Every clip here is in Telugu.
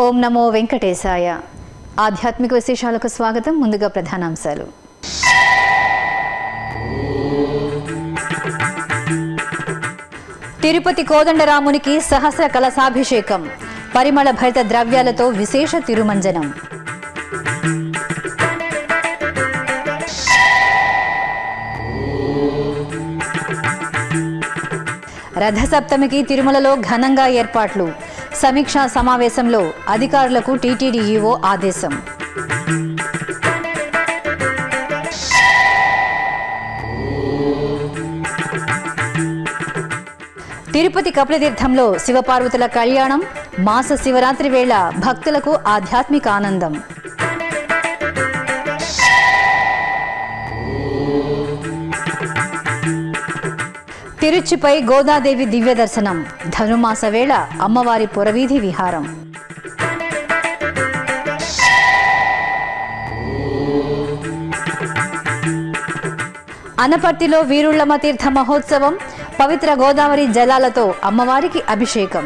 ఓం నమో వెంకటేశాయ ఆధ్యాత్మిక విశేషాలకు స్వాగతం ముందుగా ప్రధానాంశాలు తిరుపతి కోదండరామునికి సహస్ర కలశాభిషేకం పరిమళ భరిత ద్రవ్యాలతో విశేష తిరుమంజనం రథసప్తమికి తిరుమలలో ఘనంగా ఏర్పాట్లు సమీక్షా సమావేశంలో అధికారులకు టీటీడీ ఈవో ఆదేశం తిరుపతి కపిలతీర్థంలో శివపార్వతుల కళ్యాణం మాస శివరాత్రి వేళ భక్తులకు ఆధ్యాత్మిక ఆనందం తిరుచిపై గోదాదేవి దివ్య దర్శనం ధనుమాస వేళ అమ్మవారి పురవీధి విహారం అనపర్తిలో వీరుళ్ళమ్మ తీర్థ మహోత్సవం పవిత్ర గోదావరి జలాలతో అమ్మవారికి అభిషేకం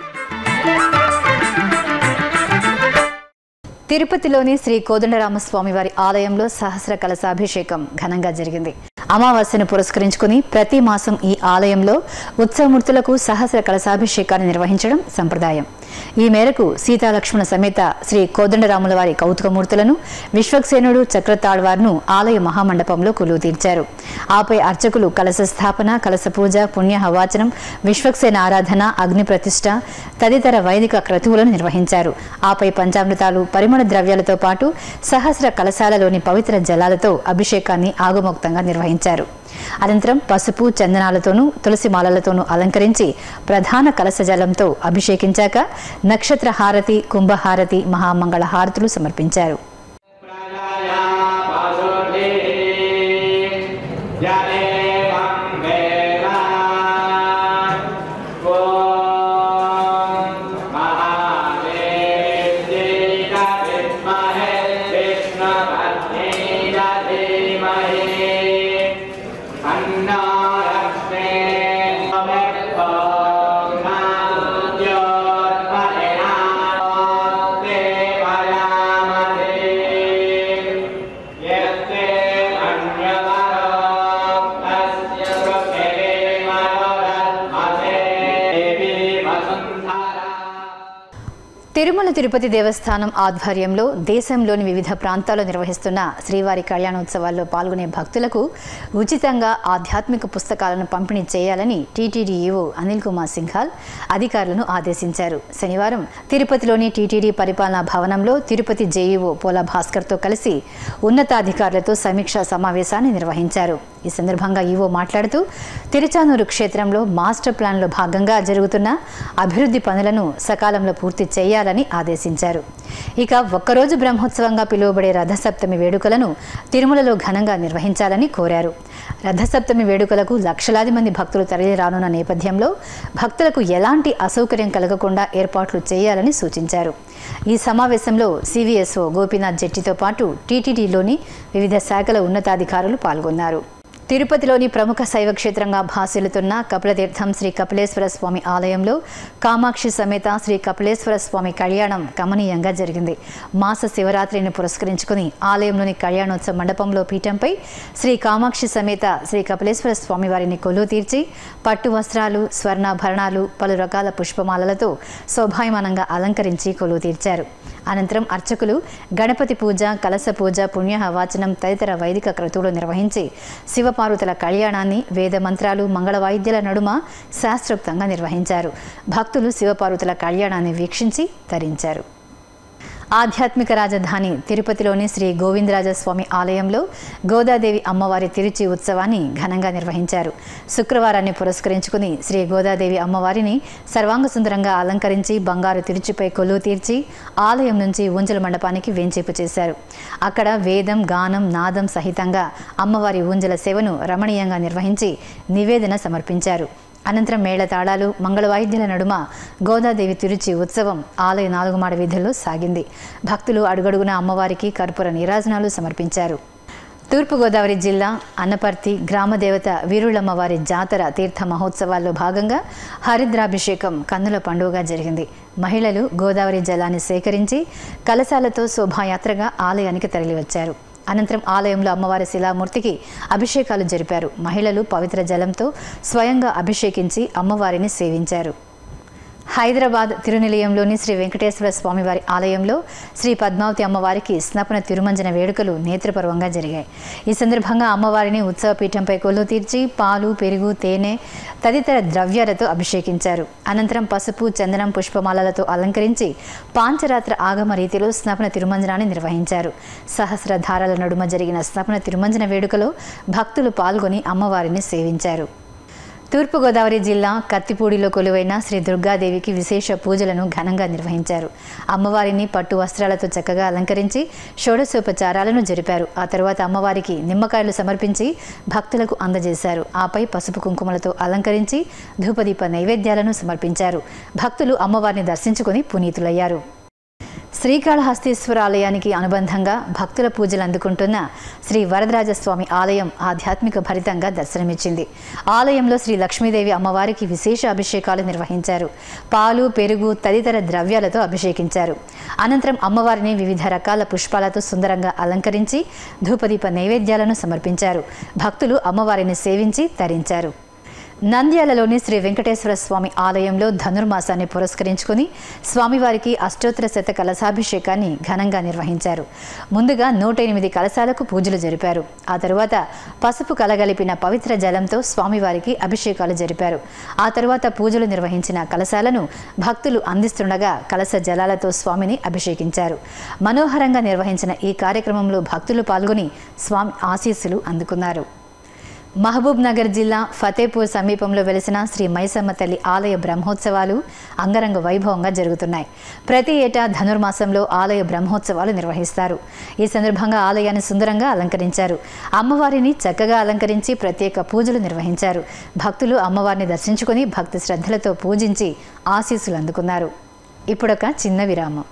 తిరుపతిలోని శ్రీ కోదండరామస్వామి వారి ఆలయంలో సహస్ర కలశాభిషేకం ఘనంగా జరిగింది అమావాస్యను పురస్కరించుకుని ప్రతి మాసం ఈ ఆలయంలో ఉత్సవమూర్తులకు సహస్ర కలశాభిషేకాన్ని నిర్వహించడం సంప్రదాయం ఈ మేరకు సీతాలక్ష్మణ సమేత శ్రీ కోదండరాముల వారి కౌతుకమూర్తులను విశ్వక్సేనుడు చక్రతాళ్వార్ను ఆలయ మహామండపంలో కొలువు తీర్చారు ఆపై అర్చకులు కలశ స్థాపన కలశ పూజ పుణ్య హవాచనం విశ్వక్సేన ఆరాధన అగ్ని ప్రతిష్ఠ తదితర వైదిక క్రతువులను నిర్వహించారు ఆపై పంచామృతాలు పరిమళ ద్రవ్యాలతో పాటు సహస్ర కలశాలలోని పవిత్ర జలాలతో అభిషేకాన్ని ఆగమోక్తంగా నిర్వహించారు అనంతరం పసుపు చందనాలతోనూ తులసి మాలలతోనూ అలంకరించి ప్రధాన కలశ జలంతో అభిషేకించాక నక్షత్ర హారతి కుంభహారతి మహామంగళ హారతులు సమర్పించారు ప్రళయా పశుధి జనే మంగళా ఓం మహాదేవ్యేక విద్మహే విష్ణుపత్ని ధీమహి తన్నో లక్ష్మీ ఓం దేవయామదే యస్తే అన్యవరో తస్య సుఖే మనోరత్మతే దేవి వసుంధరా తిరుమల తిరుపతి దేవస్థానం ఆధ్వర్యంలో దేశంలోని వివిధ ప్రాంతాల్లో నిర్వహిస్తున్న శ్రీవారి కళ్యాణోత్సవాల్లో పాల్గొనే భక్తులకు ఉచితంగా ఆధ్యాత్మిక పుస్తకాలను పంపిణీ చేయాలని టీటీడీ ఈవో అనిల్ కుమార్ సింఘాల్ అధికారులను ఆదేశించారు శనివారం తిరుపతిలోని టీటీడీ పరిపాలనా భవనంలో తిరుపతి జేఈఓ పోలా భాస్కర్తో కలిసి ఉన్నతాధికారులతో సమీక్షా సమావేశాన్ని నిర్వహించారు ఈ సందర్భంగా ఈవో మాట్లాడుతూ తిరుచానూరు క్షేత్రంలో మాస్టర్ ప్లాన్లో భాగంగా జరుగుతున్న అభివృద్ధి పనులను సకాలంలో పూర్తి చేయాలని ఆదేశించారు ఇక ఒక్కరోజు బ్రహ్మోత్సవంగా పిలువబడే రథసప్తమి వేడుకలను తిరుమలలో ఘనంగా నిర్వహించాలని కోరారు రథసప్తమి వేడుకలకు లక్షలాది మంది భక్తులు తరలి రానున్న నేపథ్యంలో భక్తులకు ఎలాంటి అసౌకర్యం కలగకుండా ఏర్పాట్లు చేయాలని సూచించారు ఈ సమావేశంలో సివిఎస్ఓ గోపీనాథ్ జెట్టితో పాటు టీటీడీలోని వివిధ శాఖల ఉన్నతాధికారులు పాల్గొన్నారు తిరుపతిలోని ప్రముఖ శైవ క్షేత్రంగా భాసిల్లుతున్న కపిలతీర్థం శ్రీ కపిలేశ్వర స్వామి ఆలయంలో కామాక్షి సమేత శ్రీ కపిలేశ్వర స్వామి కళ్యాణం కమనీయంగా జరిగింది మాస శివరాత్రిని పురస్కరించుకుని ఆలయంలోని కళ్యాణోత్సవ మండపంలో పీఠంపై శ్రీ కామాక్షి సమేత శ్రీ కపిలేశ్వర స్వామి వారిని కొలువు తీర్చి పట్టు వస్త్రాలు స్వర్ణాభరణాలు పలు రకాల పుష్పమాలలతో శోభాయమానంగా అలంకరించి కొలువు తీర్చారు అనంతరం అర్చకులు గణపతి పూజ కలశ పూజ పుణ్య వాచనం తదితర వైదిక క్రతువులు నిర్వహించి శివపార్వతుల కళ్యాణాన్ని వేద మంత్రాలు మంగళ వాయిద్యాల నడుమ శాస్త్రోక్తంగా నిర్వహించారు భక్తులు శివపార్వతుల కళ్యాణాన్ని వీక్షించి తరించారు ఆధ్యాత్మిక రాజధాని తిరుపతిలోని శ్రీ గోవిందరాజస్వామి ఆలయంలో గోదాదేవి అమ్మవారి తిరుచి ఉత్సవాన్ని ఘనంగా నిర్వహించారు శుక్రవారాన్ని పురస్కరించుకుని శ్రీ గోదాదేవి అమ్మవారిని సర్వాంగ సుందరంగా అలంకరించి బంగారు తిరుచిపై కొలువు తీర్చి ఆలయం నుంచి ఊంజల మండపానికి వేంచేపు చేశారు అక్కడ వేదం గానం నాదం సహితంగా అమ్మవారి ఊంజల సేవను రమణీయంగా నిర్వహించి నివేదన సమర్పించారు అనంతరం మేళతాళాలు మంగళవాయిద్యాల నడుమ గోదాదేవి తిరుచి ఉత్సవం ఆలయ నాలుగు మాడ వీధుల్లో సాగింది భక్తులు అడుగడుగున అమ్మవారికి కర్పూర నీరాజనాలు సమర్పించారు తూర్పుగోదావరి జిల్లా అన్నపర్తి గ్రామదేవత వీరులమ్మవారి జాతర తీర్థ మహోత్సవాల్లో భాగంగా హరిద్రాభిషేకం కన్నుల పండుగగా జరిగింది మహిళలు గోదావరి జలాన్ని సేకరించి కలశాలతో శోభాయాత్రగా ఆలయానికి తరలివచ్చారు అనంతరం ఆలయంలో అమ్మవారి శిలామూర్తికి అభిషేకాలు జరిపారు మహిళలు పవిత్ర జలంతో స్వయంగా అభిషేకించి అమ్మవారిని సేవించారు హైదరాబాద్ తిరునిలయంలోని శ్రీ వెంకటేశ్వర స్వామివారి ఆలయంలో శ్రీ పద్మావతి అమ్మవారికి స్నపన తిరుమంజన వేడుకలు నేత్రపర్వంగా జరిగాయి ఈ సందర్భంగా అమ్మవారిని ఉత్సవ పీఠంపై కొల్లు తీర్చి పాలు పెరుగు తేనె తదితర ద్రవ్యాలతో అభిషేకించారు అనంతరం పసుపు చందనం పుష్పమాలలతో అలంకరించి పాంచరాత్ర ఆగమ రీతిలో స్నపన తిరుమంజనాన్ని నిర్వహించారు సహస్రధారాల నడుమ జరిగిన స్నపన తిరుమంజన వేడుకలో భక్తులు పాల్గొని అమ్మవారిని సేవించారు తూర్పుగోదావరి జిల్లా కత్తిపూడిలో కొలువైన శ్రీ దుర్గాదేవికి విశేష పూజలను ఘనంగా నిర్వహించారు అమ్మవారిని పట్టు వస్త్రాలతో చక్కగా అలంకరించి షోడశోపచారాలను జరిపారు ఆ తరువాత అమ్మవారికి నిమ్మకాయలు సమర్పించి భక్తులకు అందజేశారు ఆపై పసుపు కుంకుమలతో అలంకరించి ధూపదీప నైవేద్యాలను సమర్పించారు భక్తులు అమ్మవారిని దర్శించుకుని పునీతులయ్యారు శ్రీకాళహస్తీశ్వర ఆలయానికి అనుబంధంగా భక్తుల పూజలు అందుకుంటున్న శ్రీ వరదరాజస్వామి ఆలయం ఆధ్యాత్మిక భరితంగా దర్శనమిచ్చింది ఆలయంలో శ్రీ లక్ష్మీదేవి అమ్మవారికి విశేష అభిషేకాలు నిర్వహించారు పాలు పెరుగు తదితర ద్రవ్యాలతో అభిషేకించారు అనంతరం అమ్మవారిని వివిధ రకాల పుష్పాలతో సుందరంగా అలంకరించి ధూపదీప నైవేద్యాలను సమర్పించారు భక్తులు అమ్మవారిని సేవించి తరించారు నంద్యాలలోని శ్రీ వెంకటేశ్వర స్వామి ఆలయంలో ధనుర్మాసాన్ని పురస్కరించుకుని స్వామివారికి అష్టోత్తర శత కలశాభిషేకాన్ని ఘనంగా నిర్వహించారు ముందుగా నూట ఎనిమిది కలశాలకు పూజలు జరిపారు ఆ తరువాత పసుపు కలగలిపిన పవిత్ర జలంతో స్వామివారికి అభిషేకాలు జరిపారు ఆ తరువాత పూజలు నిర్వహించిన కలశాలను భక్తులు అందిస్తుండగా కలశ జలాలతో స్వామిని అభిషేకించారు మనోహరంగా నిర్వహించిన ఈ కార్యక్రమంలో భక్తులు పాల్గొని స్వామి ఆశీస్సులు అందుకున్నారు మహబూబ్ నగర్ జిల్లా ఫతేపూర్ సమీపంలో వెలిసిన శ్రీ మైసమ్మ తల్లి ఆలయ బ్రహ్మోత్సవాలు అంగరంగ వైభవంగా జరుగుతున్నాయి ప్రతి ఏటా ధనుర్మాసంలో ఆలయ బ్రహ్మోత్సవాలు నిర్వహిస్తారు ఈ సందర్భంగా ఆలయాన్ని సుందరంగా అలంకరించారు అమ్మవారిని చక్కగా అలంకరించి ప్రత్యేక పూజలు నిర్వహించారు భక్తులు అమ్మవారిని దర్శించుకుని భక్తి శ్రద్ధలతో పూజించి ఆశీస్సులు అందుకున్నారు ఇప్పుడొక చిన్న విరామం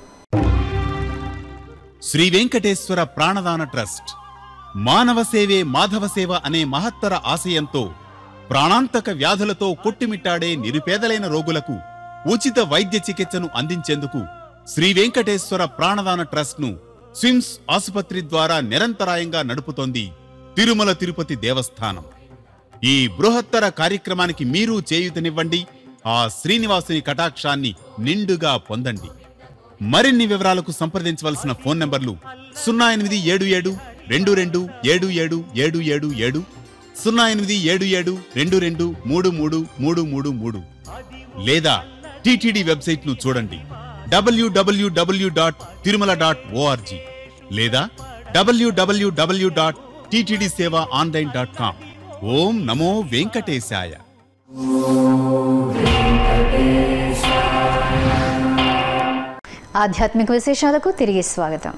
శ్రీ వెంకటేశ్వర ప్రాణదాన ట్రస్ట్ మానవ సేవే మాధవ సేవ అనే మహత్తర ఆశయంతో ప్రాణాంతక వ్యాధులతో కొట్టుమిట్టాడే నిరుపేదలైన రోగులకు ఉచిత వైద్య చికిత్సను అందించేందుకు శ్రీ వెంకటేశ్వర ప్రాణదాన ట్రస్ట్ ను స్విమ్స్ ఆసుపత్రి ద్వారా నిరంతరాయంగా నడుపుతోంది తిరుమల తిరుపతి దేవస్థానం ఈ బృహత్తర కార్యక్రమానికి మీరు చేయూతనివ్వండి ఆ శ్రీనివాసుని కటాక్షాన్ని నిండుగా పొందండి మరిన్ని వివరాలకు సంప్రదించవలసిన ఫోన్ నంబర్లు సున్నా ఎనిమిది ఏడు ఏడు రెండు రెండు ఏడు ఏడు ఏడు ఏడు ఏడు సున్నా ఎనిమిది ఏడు ఏడు రెండు రెండు మూడు మూడు మూడు మూడు మూడు లేదా టిటిడి వెబ్సైట్ ను చూడండి W W W dot Tirumala dot O R G లేదా W W W dot TTD Seva online dot com ఓం నమో వెంకటేశాయ ఆధ్యాత్మిక విశేషాలకు తిరిగి స్వాగతం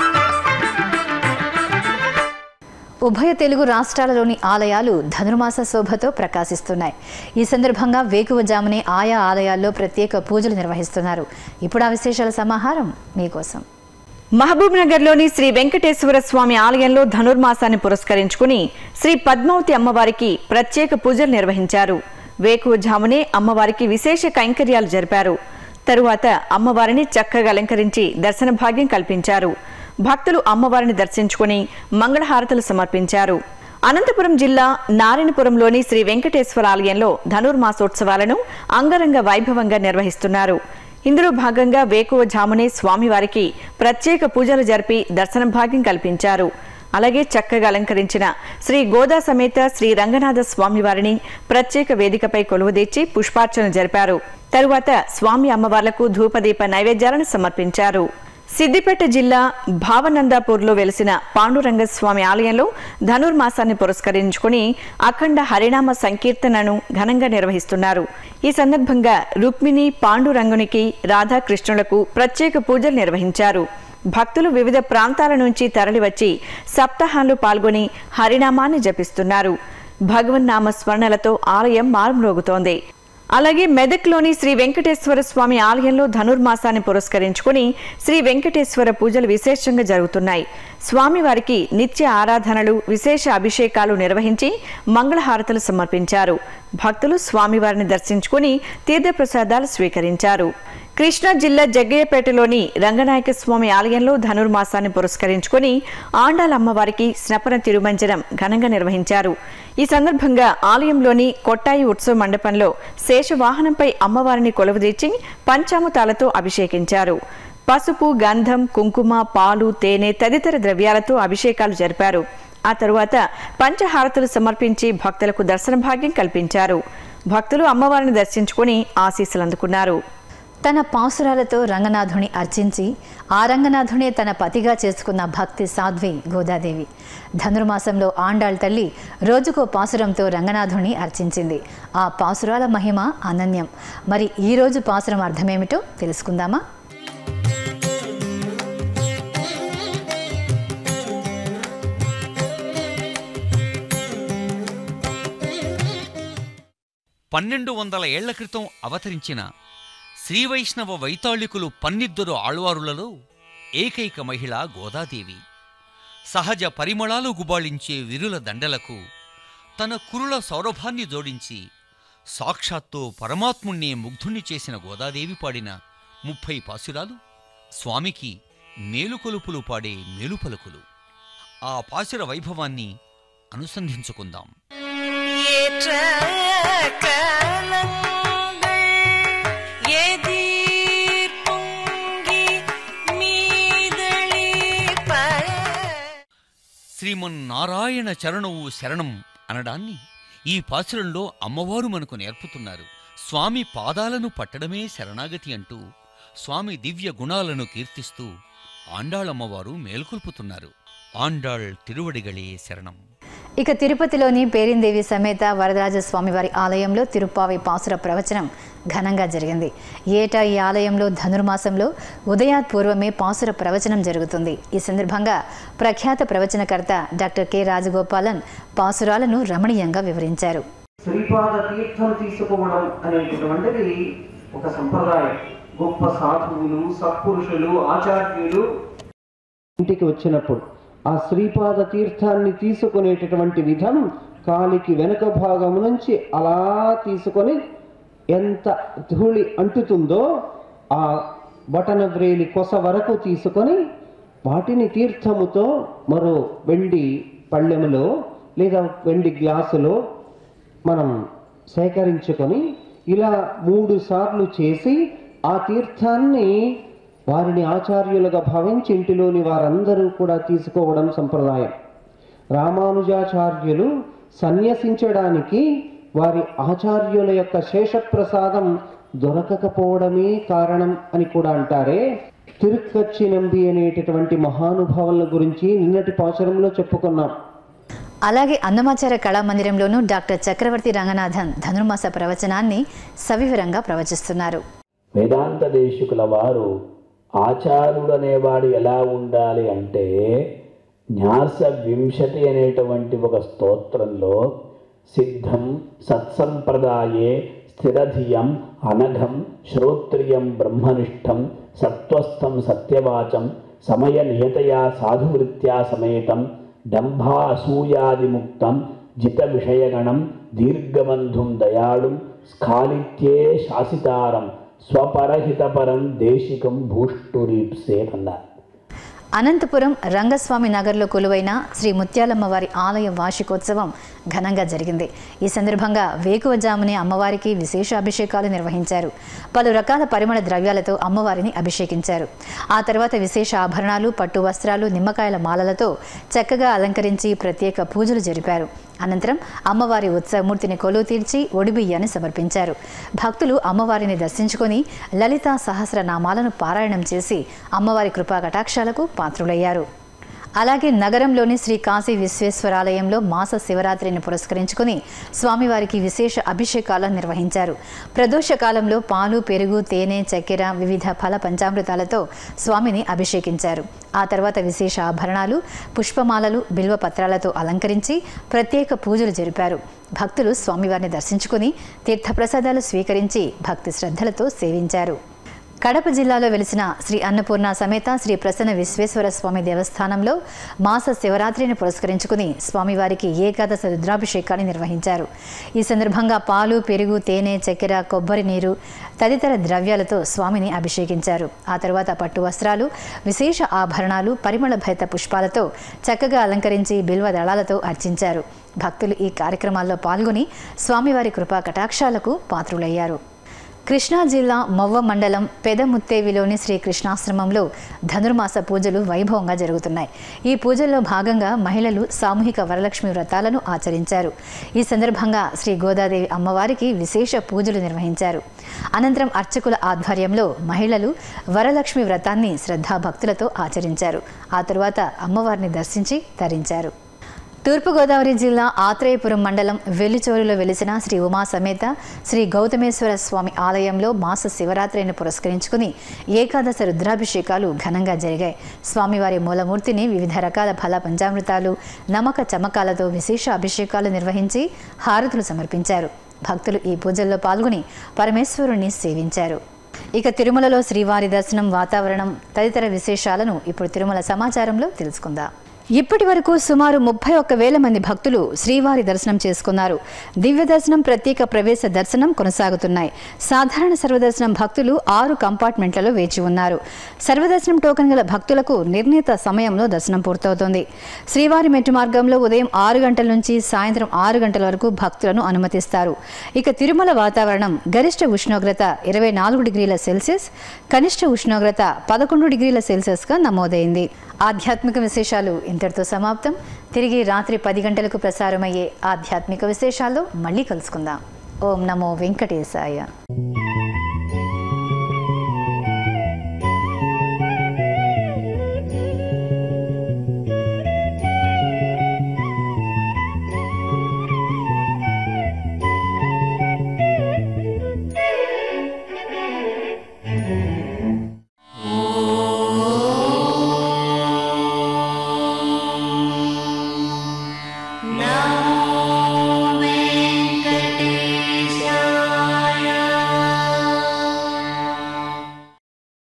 ఉభయ తెలుగు రాష్ట్రాలలోని ఆలయాలు ధనుర్మాస శోభతో ప్రకాశిస్తున్నాయి ఈ సందర్భంగా వేకువజామునే ఆయా ఆలయాల్లో ప్రత్యేక పూజలు నిర్వహిస్తున్నారు ఇప్పుడు ఆ విశేషాల సమాహారం మీకోసం మహబూబ్ నగర్లోని శ్రీ వెంకటేశ్వర స్వామి ఆలయంలో ధనుర్మాసాన్ని పురస్కరించుకుని శ్రీ పద్మావతి అమ్మవారికి ప్రత్యేక పూజలు నిర్వహించారు వేకువజామునే అమ్మవారికి విశేష కైంకర్యాలు జరిపారు తరువాత అమ్మవారిని చక్కగా అలంకరించి దర్శన భాగ్యం కల్పించారు భక్తులు అమ్మవారిని దర్శించుకుని మంగళహారతులు సమర్పించారు అనంతపురం జిల్లా నారాయణపురంలోని శ్రీ వెంకటేశ్వర ఆలయంలో ధనుర్మాసోత్సవాలను అంగరంగ వైభవంగా నిర్వహిస్తున్నారు ఇందులో భాగంగా వేకువజామునే స్వామివారికి ప్రత్యేక పూజలు జరిపి దర్శన భాగ్యం కల్పించారు అలాగే చక్కగా అలంకరించిన శ్రీ గోదా సమేత శ్రీ రంగనాథ స్వామివారిని ప్రత్యేక వేదికపై కొలువుదీర్చి పుష్పార్చన జరిపారు తరువాత స్వామి అమ్మవార్లకు ధూపదీప నైవేద్యాలను సమర్పించారు సిద్దిపేట జిల్లా భావనందాపూర్లో వెలిసిన పాండురంగ స్వామి ఆలయంలో ధనుర్మాసాన్ని పురస్కరించుకుని అఖండ హరినామ సంకీర్తనను ఘనంగా నిర్వహిస్తున్నారు ఈ సందర్భంగా రుక్మిణి పాండురంగునికి రాధాకృష్ణులకు ప్రత్యేక పూజలు నిర్వహించారు భక్తులు వివిధ ప్రాంతాల నుంచి తరలివచ్చి సప్తాహాలు పాల్గొని హరినామాన్ని జపిస్తున్నారు భగవన్నామ స్మరణలతో ఆలయం మారుమ్రోగుతోంది అలాగే మెదక్లోని శ్రీ వెంకటేశ్వర స్వామి ఆలయంలో ధనుర్మాసాన్ని పురస్కరించుకుని శ్రీ వెంకటేశ్వర పూజలు విశేషంగా జరుగుతున్నాయి స్వామివారికి నిత్య ఆరాధనలు విశేష అభిషేకాలు నిర్వహించి మంగళహారతులు సమర్పించారు భక్తులు స్వామివారిని దర్శించుకుని తీర్థప్రసాదాలు స్వీకరించారు కృష్ణా జిల్లా జగ్గయ్యపేటలోని రంగనాయక స్వామి ఆలయంలో ధనుర్మాసాన్ని పురస్కరించుకుని ఆండాల అమ్మవారికి స్నపన తిరుమంజనం ఘనంగా నిర్వహించారు ఈ సందర్భంగా ఆలయంలోని కొట్టాయి ఉత్సవ మండపంలో శేషవాహనంపై అమ్మవారిని కొలువుదీర్చి పంచామృతాలతో అభిషేకించారు పసుపు గంధం కుంకుమ పాలు తేనె తదితర ద్రవ్యాలతో అభిషేకాలు జరిపారు ఆ తరువాత పంచహారతులు సమర్పించి భక్తులకు దర్శన భాగ్యం కల్పించారు భక్తులు అమ్మవారిని దర్శించుకుని ఆశీస్సులు అందుకున్నారు తన పాసురాలతో రంగనాథుని అర్చించి ఆ రంగనాథునే తన పతిగా చేసుకున్న భక్తి సాధ్వి గోదాదేవి ధనుర్మాసంలో ఆండాళ్ తల్లి రోజుకో పాసురంతో రంగనాథుని అర్చించింది ఆ పాసురాల మహిమ అనన్యం మరి ఈ రోజు పాసురం అర్థమేమిటో తెలుసుకుందామా పన్నెండు వందల ఏళ్ల క్రితం అవతరించిన శ్రీవైష్ణవ వైతాళికులు పన్నిద్దరు ఆళ్వారులలో ఏకైక మహిళ గోదాదేవి సహజ పరిమళాలు గుబాళించే విరుల దండలకు తన కురుల సౌరభాన్ని జోడించి సాక్షాత్తు పరమాత్ముణ్ణి ముగ్ధుణ్ణి చేసిన గోదాదేవి పాడిన ముప్పై పాసురాలు స్వామికి మేలుకొలుపులు పాడే మేలుపలుకులు ఆ పాసుర వైభవాన్ని అనుసంధించుకుందాం ஏற்ற கலங்கள் எதிர் பொங்கி மீதளிப்ப శ్రీమన్నారాయణ చరణవు శరణం అనడాన్ని ఈ పాసురంలో అమ్మవారు మనకు నేర్పుతున్నారు స్వామి పాదాలను పట్టడమే శరణాగతి అంటూ స్వామి దివ్య గుణాలను కీర్తిస్తూ ఆండాళమ్మవారు మేల్కొల్పుతున్నారు ఆండాళ్ తిరువడిగళే శరణం ఇక తిరుపతిలోని పేరిందేవి సమేత వరదరాజ స్వామివారి ఆలయంలో తిరుప్పావి పాసుర ప్రవచనం ఘనంగా జరిగింది ఏటా ఈ ఆలయంలో ధనుర్మాసంలో ఉదయాత్ పూర్వమే పాసుర ప్రవచనం జరుగుతుంది ఈ సందర్భంగా ప్రఖ్యాత ప్రవచనకర్త డాక్టర్ కె రాజగోపాలన్ పాసురాలను రమణీయంగా వివరించారు శ్రీపాద తీర్థం తీసుకోవడం అనేటటువంటిది ఒక సంప్రదాయం గొప్ప సాధువులు సత్పురుషులు ఆచార్యులు ఇంటికి వచ్చినప్పుడు ఆ శ్రీపాద తీర్థాన్ని తీసుకునేటటువంటి విధం కాలికి వెనుక భాగం నుంచి అలా తీసుకొని ఎంత ధూళి అంటుతుందో ఆ బటన వ్రేలి కొస వరకు తీసుకొని వాటిని తీర్థముతో మరో వెండి పళ్ళెములో లేదా వెండి గ్లాసులో మనం సేకరించుకొని ఇలా మూడు సార్లు చేసి ఆ తీర్థాన్ని వారిని ఆచార్యులుగా భావించి ఇంటిలోని వారందరూ కూడా తీసుకోవడం సంప్రదాయం రామానుజాచార్యులు సన్యసించడానికి వారి ఆచార్యుల యొక్క శేషప్రసాదం దొరకకపోవడమే కారణం అని కూడా అంటారే తిరుక్కచ్చి నంబి అనేటటువంటి మహానుభావుల గురించి నిన్నటి పాచరంలో చెప్పుకున్నాం అలాగే అన్నమాచార కళామందిరంలోనూ డాక్టర్ చక్రవర్తి రంగనాథన్ ధనుర్మాస ప్రవచనాన్ని సవివరంగా ప్రవచిస్తున్నారు వేదాంత దేశికుల వారు ఆచారుడనేవాడు ఎలా ఉండాలి అంటే న్యాస వింశతి అనేటువంటి ఒక స్తోత్రంలో సిద్ధం సత్సంప్రదాయే స్థిరధియం అనఘం శ్రోత్రియం బ్రహ్మనిష్టం సత్వస్థం సత్యవాచం సమయ నియతయా సాధువృత్యా సమేతం డంభా అసూయాదిముక్తం జిత విషయగణం దీర్ఘబంధుం దయాళుం స్ఖాళిత్యే శాసితారం స్వపరహితపరం దేశికం భూష్టురీప్సే అన్నారు అనంతపురం రంగస్వామి నగర్లో కొలువైన శ్రీ ముత్యాలమ్మ వారి ఆలయ వార్షికోత్సవం ఘనంగా జరిగింది ఈ సందర్భంగా వేకువజామునే అమ్మవారికి విశేష అభిషేకాలు నిర్వహించారు పలు రకాల పరిమళ ద్రవ్యాలతో అమ్మవారిని అభిషేకించారు ఆ తర్వాత విశేష ఆభరణాలు పట్టు వస్త్రాలు నిమ్మకాయల మాలలతో చక్కగా అలంకరించి ప్రత్యేక పూజలు జరిపారు అనంతరం అమ్మవారి ఉత్సవమూర్తిని కొలువు తీర్చి ఒడిబియ్యాన్ని సమర్పించారు భక్తులు అమ్మవారిని దర్శించుకొని లలితా సహస్రనామాలను పారాయణం చేసి అమ్మవారి కృపా కటాక్షాలకు పాత్రులయ్యారు అలాగే నగరంలోని శ్రీ కాశీ విశ్వేశ్వరాలయంలో మాస శివరాత్రిని పురస్కరించుకుని స్వామివారికి విశేష అభిషేకాలను నిర్వహించారు ప్రదోష కాలంలో పాలు పెరుగు తేనె చక్కెర వివిధ ఫల పంచామృతాలతో స్వామిని అభిషేకించారు ఆ తర్వాత విశేష ఆభరణాలు పుష్పమాలలు బిల్వ పత్రాలతో అలంకరించి ప్రత్యేక పూజలు జరిపారు భక్తులు స్వామివారిని దర్శించుకుని తీర్థప్రసాదాలు స్వీకరించి భక్తి శ్రద్ధలతో సేవించారు కడప జిల్లాలో వెలిసిన శ్రీ అన్నపూర్ణ సమేత శ్రీ ప్రసన్న విశ్వేశ్వర స్వామి దేవస్థానంలో మాస శివరాత్రిని పురస్కరించుకుని స్వామివారికి ఏకాదశ రుద్రాభిషేకాన్ని నిర్వహించారు ఈ సందర్భంగా పాలు పెరుగు తేనె చక్కెర కొబ్బరి నీరు తదితర ద్రవ్యాలతో స్వామిని అభిషేకించారు ఆ తరువాత పట్టు వస్త్రాలు విశేష ఆభరణాలు పరిమళ భరిత పుష్పాలతో చక్కగా అలంకరించి బిల్వ దళాలతో అర్చించారు భక్తులు ఈ కార్యక్రమాల్లో పాల్గొని స్వామివారి కృపా కటాక్షాలకు పాత్రులయ్యారు కృష్ణా జిల్లా మవ్వ మండలం పెదముత్తేవిలోని శ్రీ కృష్ణాశ్రమంలో ధనుర్మాస పూజలు వైభవంగా జరుగుతున్నాయి ఈ పూజల్లో భాగంగా మహిళలు సామూహిక వరలక్ష్మి వ్రతాలను ఆచరించారు ఈ సందర్భంగా శ్రీ గోదాదేవి అమ్మవారికి విశేష పూజలు నిర్వహించారు అనంతరం అర్చకుల ఆధ్వర్యంలో మహిళలు వరలక్ష్మి వ్రతాన్ని శ్రద్ధాభక్తులతో ఆచరించారు ఆ తరువాత అమ్మవారిని దర్శించి తరించారు తూర్పుగోదావరి జిల్లా ఆత్రేయపురం మండలం వెల్లిచోరులో వెలిసిన శ్రీ ఉమా సమేత శ్రీ గౌతమేశ్వర స్వామి ఆలయంలో మాస శివరాత్రిని పురస్కరించుకుని ఏకాదశ రుద్రాభిషేకాలు ఘనంగా జరిగాయి స్వామివారి మూలమూర్తిని వివిధ రకాల ఫల పంచామృతాలు నమక చమకాలతో విశేష అభిషేకాలు నిర్వహించి హారతులు సమర్పించారు భక్తులు ఈ పూజల్లో పాల్గొని పరమేశ్వరుణ్ణి సేవించారు ఇక తిరుమలలో శ్రీవారి దర్శనం వాతావరణం తదితర విశేషాలను ఇప్పుడు తిరుమల సమాచారంలో తెలుసుకుందాం ఇప్పటి వరకు సుమారు ముప్పై ఒక్క వేల మంది భక్తులు శ్రీవారి దర్శనం చేసుకున్నారు దివ్య దర్శనం ప్రత్యేక ప్రవేశ దర్శనం కొనసాగుతున్నాయి సాధారణ సర్వదర్శనం భక్తులు ఆరు కంపార్ట్మెంట్లలో వేచి ఉన్నారు సర్వదర్శనం టోకెన్ గల భక్తులకు నిర్ణీత సమయంలో దర్శనం పూర్తవుతోంది శ్రీవారి మెట్టు మార్గంలో ఉదయం ఆరు గంటల నుంచి సాయంత్రం ఆరు గంటల వరకు భక్తులను అనుమతిస్తారు ఇక తిరుమల వాతావరణం గరిష్ట ఉష్ణోగ్రత ఇరవై నాలుగు డిగ్రీల సెల్సియస్ కనిష్ట ఉష్ణోగ్రత పదకొండు డిగ్రీల సెల్సియస్గా నమోదైంది ఆధ్యాత్మిక విశేషాలు ఇంతటితో సమాప్తం తిరిగి రాత్రి పది గంటలకు ప్రసారమయ్యే ఆధ్యాత్మిక విశేషాల్లో మళ్ళీ కలుసుకుందాం ఓం నమో వెంకటేశాయ